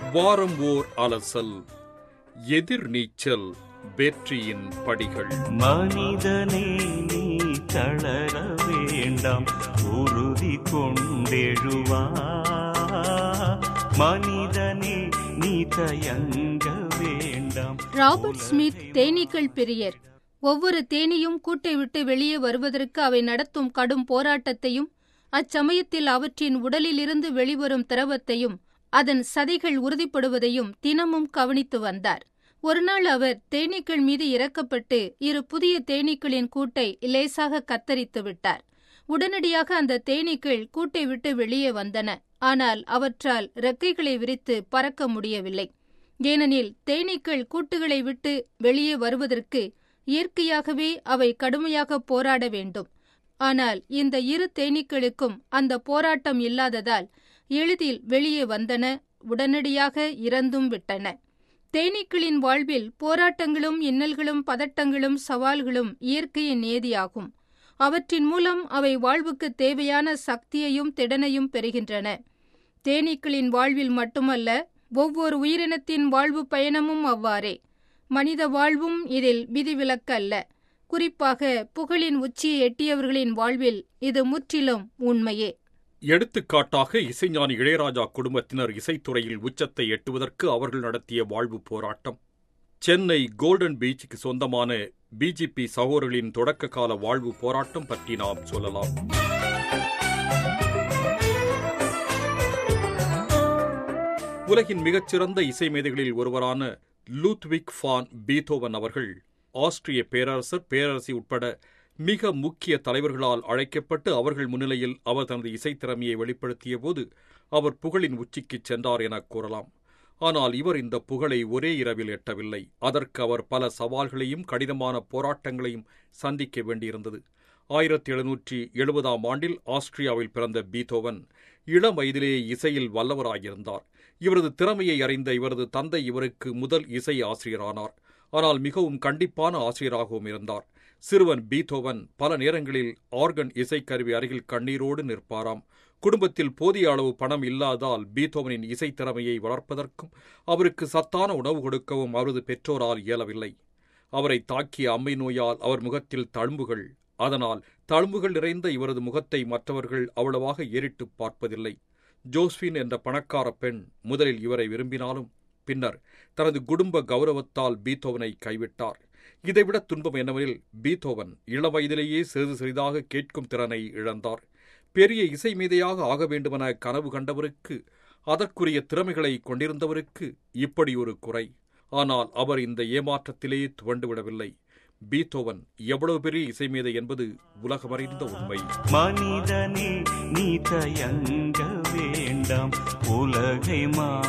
வாரம் ஓர் அலசல் எதிர்நீச்சல் வெற்றியின் படிகள் மனிதனே நீ தளர வேண்டாம் உறுதி கொண்டெழுவா மனிதனே நீ தயங்க வேண்டாம் ராபர்ட் ஸ்மித் தேனீக்கள் பிரியர் ஒவ்வொரு தேனியும் கூட்டை விட்டு வெளியே வருவதற்கு அவை நடத்தும் கடும் போராட்டத்தையும் அச்சமயத்தில் அவற்றின் உடலிலிருந்து வெளிவரும் திரவத்தையும் அதன் சதைகள் உறுதிப்படுவதையும் தினமும் கவனித்து வந்தார் ஒருநாள் அவர் தேனீக்கள் மீது இறக்கப்பட்டு இரு புதிய தேனீக்களின் கூட்டை லேசாக கத்தரித்து விட்டார் உடனடியாக அந்த தேனீக்கள் கூட்டை விட்டு வெளியே வந்தன ஆனால் அவற்றால் ரெக்கைகளை விரித்து பறக்க முடியவில்லை ஏனெனில் தேனீக்கள் கூட்டுகளை விட்டு வெளியே வருவதற்கு இயற்கையாகவே அவை கடுமையாக போராட வேண்டும் ஆனால் இந்த இரு தேனீக்களுக்கும் அந்த போராட்டம் இல்லாததால் எளிதில் வெளியே வந்தன உடனடியாக இறந்தும் விட்டன தேனீக்களின் வாழ்வில் போராட்டங்களும் இன்னல்களும் பதட்டங்களும் சவால்களும் இயற்கையின் நியதியாகும் அவற்றின் மூலம் அவை வாழ்வுக்கு தேவையான சக்தியையும் திடனையும் பெறுகின்றன தேனீக்களின் வாழ்வில் மட்டுமல்ல ஒவ்வொரு உயிரினத்தின் வாழ்வு பயணமும் அவ்வாறே மனித வாழ்வும் இதில் விதிவிலக்கல்ல குறிப்பாக புகழின் உச்சியை எட்டியவர்களின் வாழ்வில் இது முற்றிலும் உண்மையே எடுத்துக்காட்டாக இசைஞானி இளையராஜா குடும்பத்தினர் இசைத்துறையில் உச்சத்தை எட்டுவதற்கு அவர்கள் நடத்திய வாழ்வு போராட்டம் சென்னை கோல்டன் பீச்சுக்கு சொந்தமான பிஜேபி சகோதரர்களின் தொடக்க கால வாழ்வு போராட்டம் பற்றி நாம் சொல்லலாம் உலகின் மிகச்சிறந்த இசை மேதைகளில் ஒருவரான லூத்விக் ஃபான் பீத்தோவன் அவர்கள் ஆஸ்திரிய பேரரசர் பேரரசி உட்பட மிக முக்கிய தலைவர்களால் அழைக்கப்பட்டு அவர்கள் முன்னிலையில் அவர் தனது இசைத்திறமையை வெளிப்படுத்திய போது அவர் புகழின் உச்சிக்குச் சென்றார் என கூறலாம் ஆனால் இவர் இந்த புகழை ஒரே இரவில் எட்டவில்லை அதற்கு அவர் பல சவால்களையும் கடினமான போராட்டங்களையும் சந்திக்க வேண்டியிருந்தது ஆயிரத்தி எழுநூற்றி எழுபதாம் ஆண்டில் ஆஸ்திரியாவில் பிறந்த பீத்தோவன் இளம் வயதிலேயே இசையில் வல்லவராயிருந்தார் இவரது திறமையை அறிந்த இவரது தந்தை இவருக்கு முதல் இசை ஆசிரியரானார் ஆனால் மிகவும் கண்டிப்பான ஆசிரியராகவும் இருந்தார் சிறுவன் பீத்தோவன் பல நேரங்களில் ஆர்கன் இசைக்கருவி அருகில் கண்ணீரோடு நிற்பாராம் குடும்பத்தில் போதிய அளவு பணம் இல்லாதால் பீத்தோவனின் இசை திறமையை வளர்ப்பதற்கும் அவருக்கு சத்தான உணவு கொடுக்கவும் அவரது பெற்றோரால் இயலவில்லை அவரை தாக்கிய அம்மை நோயால் அவர் முகத்தில் தழும்புகள் அதனால் தழும்புகள் நிறைந்த இவரது முகத்தை மற்றவர்கள் அவ்வளவாக ஏறிட்டுப் பார்ப்பதில்லை ஜோஸ்பின் என்ற பணக்கார பெண் முதலில் இவரை விரும்பினாலும் பின்னர் தனது குடும்ப கௌரவத்தால் பீத்தோவனை கைவிட்டார் இதைவிட துன்பம் என்னவெனில் பீத்தோவன் இளவயதிலேயே சிறிது சிறிதாக கேட்கும் திறனை இழந்தார் பெரிய இசை மீதையாக ஆக வேண்டுமென கனவு கண்டவருக்கு அதற்குரிய திறமைகளை கொண்டிருந்தவருக்கு இப்படி ஒரு குறை ஆனால் அவர் இந்த ஏமாற்றத்திலே துவண்டுவிடவில்லை பீத்தோவன் எவ்வளவு பெரிய இசைமேதை என்பது உலகமறிந்த உண்மை மனிதனே நீ தயங்க வேண்டாம் உலகை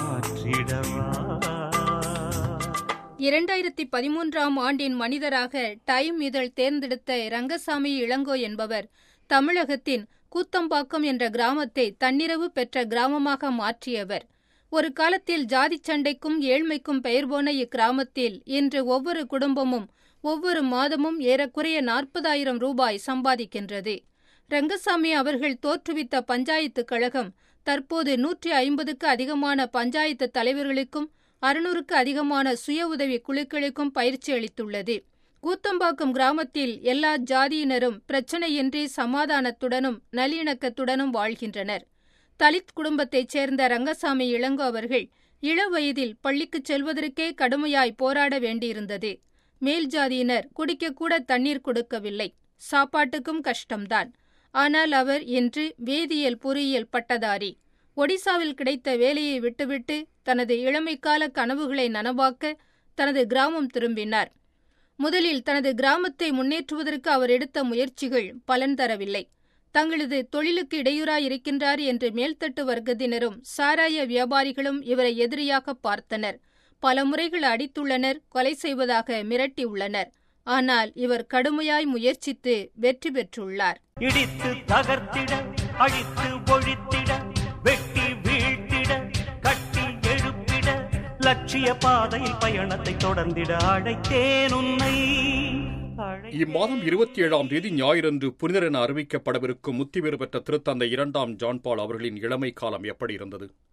மாற்றிடவா இரண்டாயிரத்தி பதிமூன்றாம் ஆண்டின் மனிதராக டைம் இதழ் தேர்ந்தெடுத்த ரங்கசாமி இளங்கோ என்பவர் தமிழகத்தின் கூத்தம்பாக்கம் என்ற கிராமத்தை தன்னிரவு பெற்ற கிராமமாக மாற்றியவர் ஒரு காலத்தில் ஜாதிச் சண்டைக்கும் ஏழ்மைக்கும் பெயர் போன இக்கிராமத்தில் இன்று ஒவ்வொரு குடும்பமும் ஒவ்வொரு மாதமும் ஏறக்குறைய நாற்பதாயிரம் ரூபாய் சம்பாதிக்கின்றது ரங்கசாமி அவர்கள் தோற்றுவித்த பஞ்சாயத்து கழகம் தற்போது நூற்றி ஐம்பதுக்கு அதிகமான பஞ்சாயத்து தலைவர்களுக்கும் அறுநூறுக்கு அதிகமான சுய உதவி குழுக்களுக்கும் பயிற்சி அளித்துள்ளது கூத்தம்பாக்கம் கிராமத்தில் எல்லா ஜாதியினரும் பிரச்சனையின்றி சமாதானத்துடனும் நல்லிணக்கத்துடனும் வாழ்கின்றனர் தலித் குடும்பத்தைச் சேர்ந்த ரங்கசாமி இளங்கோ அவர்கள் இளவயதில் பள்ளிக்குச் செல்வதற்கே கடுமையாய் போராட வேண்டியிருந்தது மேல் ஜாதியினர் குடிக்கக்கூட தண்ணீர் கொடுக்கவில்லை சாப்பாட்டுக்கும் கஷ்டம்தான் ஆனால் அவர் இன்று வேதியியல் பொறியியல் பட்டதாரி ஒடிசாவில் கிடைத்த வேலையை விட்டுவிட்டு தனது இளமைக்கால கனவுகளை நனவாக்க தனது கிராமம் திரும்பினார் முதலில் தனது கிராமத்தை முன்னேற்றுவதற்கு அவர் எடுத்த முயற்சிகள் பலன் தரவில்லை தங்களது தொழிலுக்கு இடையூறாய் இருக்கின்றார் என்று மேல்தட்டு வர்க்கத்தினரும் சாராய வியாபாரிகளும் இவரை எதிரியாக பார்த்தனர் பல முறைகள் அடித்துள்ளனர் கொலை செய்வதாக மிரட்டியுள்ளனர் ஆனால் இவர் கடுமையாய் முயற்சித்து வெற்றி பெற்றுள்ளார் இடித்து தகர்த்திட அழித்து ஒழித்திட வெட்டி வீழ்த்திட கட்டி எழுப்பிட லட்சிய பாதையில் பயணத்தை தொடர்ந்திட அழைத்தேன் உன்னை அழை- இம்மாதம் இருபத்தி ஏழாம் தேதி ஞாயிறன்று புனிதர் என அறிவிக்கப்படவிருக்கும் முத்திவேறு பெற்ற திருத்தந்தை இரண்டாம் ஜான் பால் அவர்களின் இளமை காலம் எப்படி இருந்தது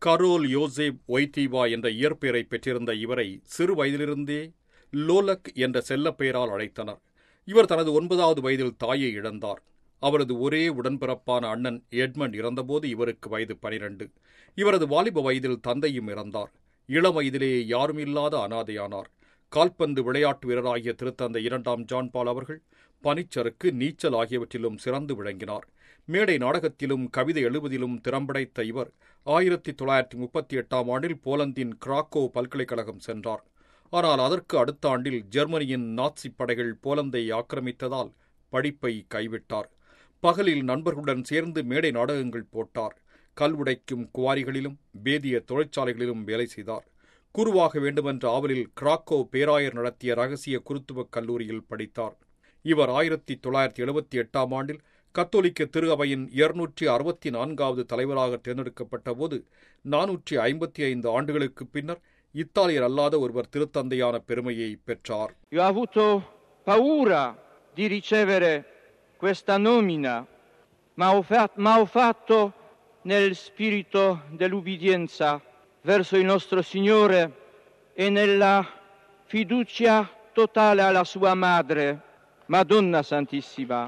கரோல் யோசேப் ஒய்தீவா என்ற இயற்பெயரை பெற்றிருந்த இவரை சிறு வயதிலிருந்தே லோலக் என்ற செல்லப்பெயரால் அழைத்தனர் இவர் தனது ஒன்பதாவது வயதில் தாயை இழந்தார் அவரது ஒரே உடன்பிறப்பான அண்ணன் எட்மண்ட் இறந்தபோது இவருக்கு வயது பனிரெண்டு இவரது வாலிப வயதில் தந்தையும் இறந்தார் இளம் வயதிலேயே யாரும் இல்லாத அனாதையானார் கால்பந்து விளையாட்டு வீரராகிய திருத்தந்தை இரண்டாம் ஜான் பால் அவர்கள் பனிச்சறுக்கு நீச்சல் ஆகியவற்றிலும் சிறந்து விளங்கினார் மேடை நாடகத்திலும் கவிதை எழுவதிலும் திறம்படைத்த இவர் ஆயிரத்தி தொள்ளாயிரத்தி முப்பத்தி எட்டாம் ஆண்டில் போலந்தின் கிராக்கோ பல்கலைக்கழகம் சென்றார் ஆனால் அதற்கு அடுத்த ஆண்டில் ஜெர்மனியின் நாட்சி படைகள் போலந்தை ஆக்கிரமித்ததால் படிப்பை கைவிட்டார் பகலில் நண்பர்களுடன் சேர்ந்து மேடை நாடகங்கள் போட்டார் கல்வுடைக்கும் குவாரிகளிலும் வேதிய தொழிற்சாலைகளிலும் வேலை செய்தார் குருவாக வேண்டுமென்ற ஆவலில் கிராக்கோ பேராயர் நடத்திய ரகசிய குருத்துவக் கல்லூரியில் படித்தார் இவர் ஆயிரத்தி தொள்ளாயிரத்தி எழுபத்தி எட்டாம் ஆண்டில் கத்தோலிக்க திரு அவையின் இருநூற்றி அறுபத்தி நான்காவது தலைவராக தேர்ந்தெடுக்கப்பட்ட போது நானூற்றி ஐம்பத்தி ஐந்து ஆண்டுகளுக்கு பின்னர் இத்தாலியர் அல்லாத ஒருவர் திருத்தந்தையான பெருமையை பெற்றார் Io ho avuto paura di ricevere questa nomina, ma ho, fa- ma ho fatto nel spirito dell'ubbidienza verso il nostro Signore e nella fiducia totale alla sua madre, Madonna Santissima.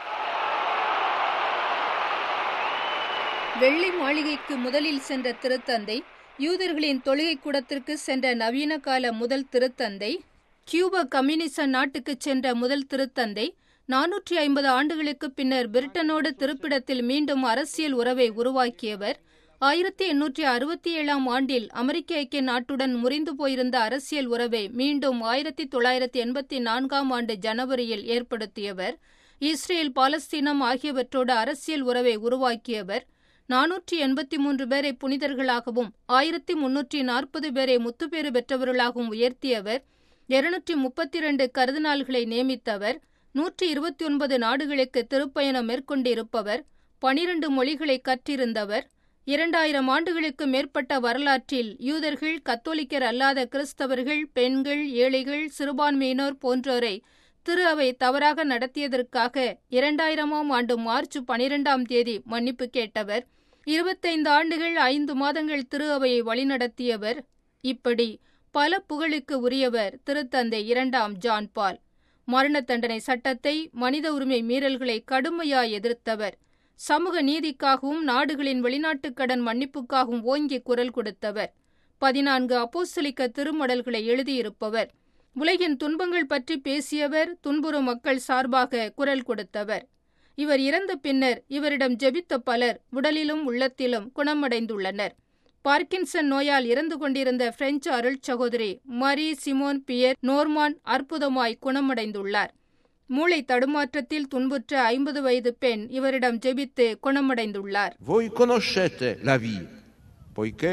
வெள்ளை மாளிகைக்கு முதலில் சென்ற திருத்தந்தை யூதர்களின் தொழுகை கூடத்திற்கு சென்ற நவீன கால முதல் திருத்தந்தை கியூபா கம்யூனிச நாட்டுக்கு சென்ற முதல் திருத்தந்தை நானூற்றி ஐம்பது ஆண்டுகளுக்கு பின்னர் பிரிட்டனோடு திருப்பிடத்தில் மீண்டும் அரசியல் உறவை உருவாக்கியவர் ஆயிரத்தி எண்ணூற்றி அறுபத்தி ஏழாம் ஆண்டில் அமெரிக்க ஐக்கிய நாட்டுடன் முறிந்து போயிருந்த அரசியல் உறவை மீண்டும் ஆயிரத்தி தொள்ளாயிரத்தி எண்பத்தி நான்காம் ஆண்டு ஜனவரியில் ஏற்படுத்தியவர் இஸ்ரேல் பாலஸ்தீனம் ஆகியவற்றோடு அரசியல் உறவை உருவாக்கியவர் நானூற்றி எண்பத்தி மூன்று பேரை புனிதர்களாகவும் ஆயிரத்தி முன்னூற்றி நாற்பது பேரை முத்துப்பேறு பெற்றவர்களாகவும் உயர்த்தியவர் இருநூற்றி முப்பத்தி இரண்டு கருதினாள்களை நியமித்தவர் நூற்றி இருபத்தி ஒன்பது நாடுகளுக்கு திருப்பயணம் மேற்கொண்டிருப்பவர் பனிரண்டு மொழிகளை கற்றிருந்தவர் இரண்டாயிரம் ஆண்டுகளுக்கு மேற்பட்ட வரலாற்றில் யூதர்கள் கத்தோலிக்கர் அல்லாத கிறிஸ்தவர்கள் பெண்கள் ஏழைகள் சிறுபான்மையினோர் போன்றோரை திரு அவை தவறாக நடத்தியதற்காக இரண்டாயிரமாம் ஆண்டு மார்ச் பனிரெண்டாம் தேதி மன்னிப்பு கேட்டவர் இருபத்தைந்து ஆண்டுகள் ஐந்து மாதங்கள் திரு அவையை வழிநடத்தியவர் இப்படி பல புகழுக்கு உரியவர் திருத்தந்தை இரண்டாம் ஜான் பால் மரண தண்டனை சட்டத்தை மனித உரிமை மீறல்களை கடுமையாய் எதிர்த்தவர் சமூக நீதிக்காகவும் நாடுகளின் வெளிநாட்டுக் கடன் மன்னிப்புக்காகவும் ஓங்கி குரல் கொடுத்தவர் பதினான்கு அப்போஸ்தலிக்க திருமடல்களை எழுதியிருப்பவர் உலகின் துன்பங்கள் பற்றி பேசியவர் துன்புறும் மக்கள் சார்பாக குரல் கொடுத்தவர் இவர் இறந்த பின்னர் இவரிடம் ஜெபித்த பலர் உடலிலும் உள்ளத்திலும் குணமடைந்துள்ளனர் பார்க்கின்சன் நோயால் இறந்து கொண்டிருந்த பிரெஞ்சு அருள் சகோதரி மரி சிமோன் பியர் நோர்மான் அற்புதமாய் குணமடைந்துள்ளார் மூளை தடுமாற்றத்தில் துன்புற்ற ஐம்பது வயது பெண் இவரிடம் ஜெபித்து குணமடைந்துள்ளார் Voi conoscete la via, poiché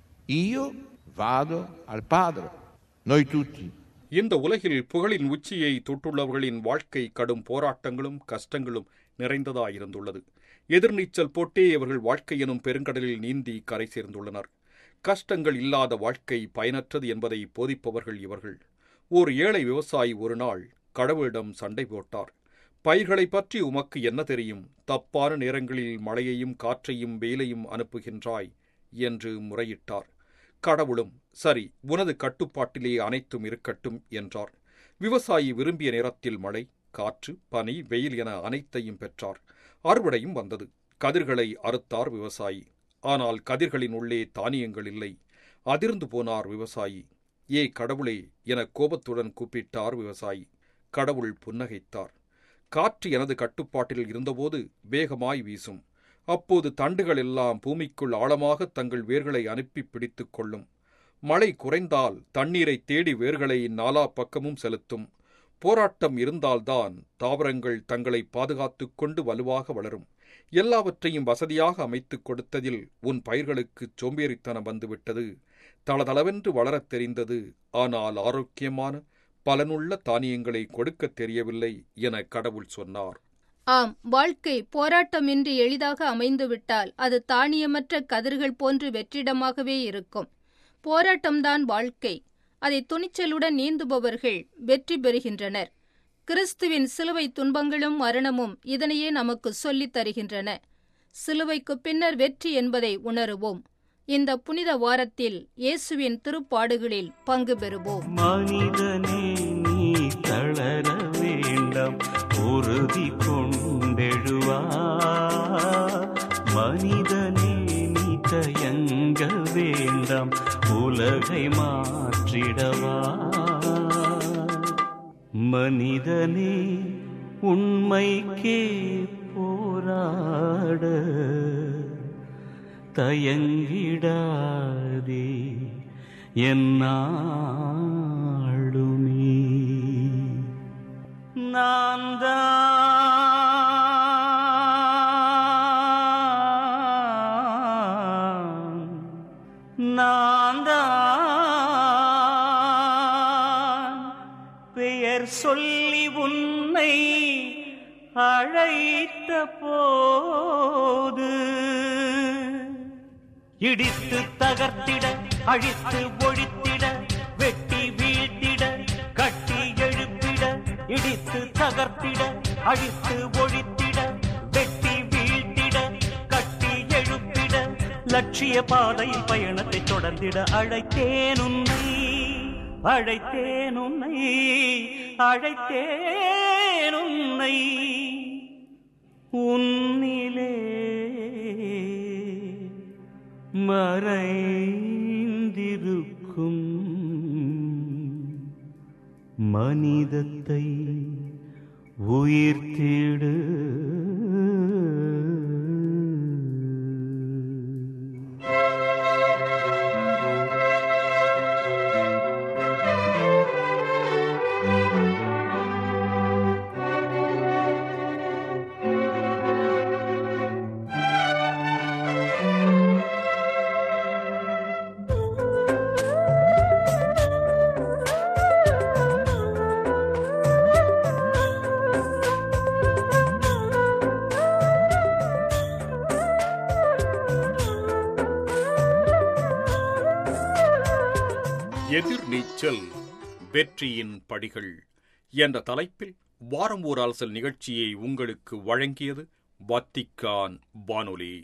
io vado al Padre. Noi tutti. இந்த உலகில் புகழின் உச்சியை தொட்டுள்ளவர்களின் வாழ்க்கை கடும் போராட்டங்களும் கஷ்டங்களும் நிறைந்ததாயிருந்துள்ளது எதிர்நீச்சல் போட்டே இவர்கள் வாழ்க்கை எனும் பெருங்கடலில் நீந்தி கரை சேர்ந்துள்ளனர் கஷ்டங்கள் இல்லாத வாழ்க்கை பயனற்றது என்பதை போதிப்பவர்கள் இவர்கள் ஓர் ஏழை விவசாயி ஒரு நாள் கடவுளிடம் சண்டை போட்டார் பயிர்களை பற்றி உமக்கு என்ன தெரியும் தப்பான நேரங்களில் மழையையும் காற்றையும் வெயிலையும் அனுப்புகின்றாய் என்று முறையிட்டார் கடவுளும் சரி உனது கட்டுப்பாட்டிலே அனைத்தும் இருக்கட்டும் என்றார் விவசாயி விரும்பிய நேரத்தில் மழை காற்று பனி வெயில் என அனைத்தையும் பெற்றார் அறுவடையும் வந்தது கதிர்களை அறுத்தார் விவசாயி ஆனால் கதிர்களின் உள்ளே தானியங்கள் இல்லை அதிர்ந்து போனார் விவசாயி ஏ கடவுளே என கோபத்துடன் கூப்பிட்டார் விவசாயி கடவுள் புன்னகைத்தார் காற்று எனது கட்டுப்பாட்டில் இருந்தபோது வேகமாய் வீசும் அப்போது தண்டுகள் எல்லாம் பூமிக்குள் ஆழமாக தங்கள் வேர்களை அனுப்பி பிடித்துக் கொள்ளும் மழை குறைந்தால் தண்ணீரை தேடி வேர்களை நாலா பக்கமும் செலுத்தும் போராட்டம் இருந்தால்தான் தாவரங்கள் தங்களை பாதுகாத்துக் கொண்டு வலுவாக வளரும் எல்லாவற்றையும் வசதியாக அமைத்துக் கொடுத்ததில் உன் பயிர்களுக்குச் சோம்பேறித்தனம் வந்துவிட்டது தளதளவென்று வளரத் தெரிந்தது ஆனால் ஆரோக்கியமான பலனுள்ள தானியங்களை கொடுக்கத் தெரியவில்லை என கடவுள் சொன்னார் ஆம் வாழ்க்கை போராட்டமின்றி எளிதாக அமைந்துவிட்டால் அது தானியமற்ற கதிர்கள் போன்று வெற்றிடமாகவே இருக்கும் போராட்டம்தான் வாழ்க்கை அதை துணிச்சலுடன் நீந்துபவர்கள் வெற்றி பெறுகின்றனர் கிறிஸ்துவின் சிலுவை துன்பங்களும் மரணமும் இதனையே நமக்கு சொல்லித் தருகின்றன சிலுவைக்கு பின்னர் வெற்றி என்பதை உணருவோம் இந்த புனித வாரத்தில் இயேசுவின் திருப்பாடுகளில் பங்கு பெறுவோம் மனிதனே நீ தளர வேண்டாம் உறுதி கொண்டெழுவா மனிதனே நீ தயங்க வேண்டாம் உலகை மாற்றிடவா மனிதனே உண்மைக்கே போராட தயங்கிடாதே என்னாளுமே நான் தான் நான் தான் பெயர் சொல்லி உன்னை அழைத்த போது இடித்து தகர்த்திட அழித்து ஒழித்திட வெட்டி வீழ்த்திட கட்டி எழுப்பிட இடித்து தகர்த்திட அழித்து ஒழித்திட வெட்டி வீழ்த்திட கட்டி எழுப்பிட லட்சிய பாதையில் பயணத்தை தொடர்ந்திட அழைத்தேன் உன்னை அழைத்தேன் உன்னை அழைத்தேன் உன்னை உன்னிலே மறைந்திருக்கும் மனிதத்தை உயிர்த்திடு எதிர்நீச்சல் வெற்றியின் படிகள் என்ற தலைப்பில் வாரம் ஓர் அலசல் நிகழ்ச்சியை உங்களுக்கு வழங்கியது வத்திக்கான் வானொலி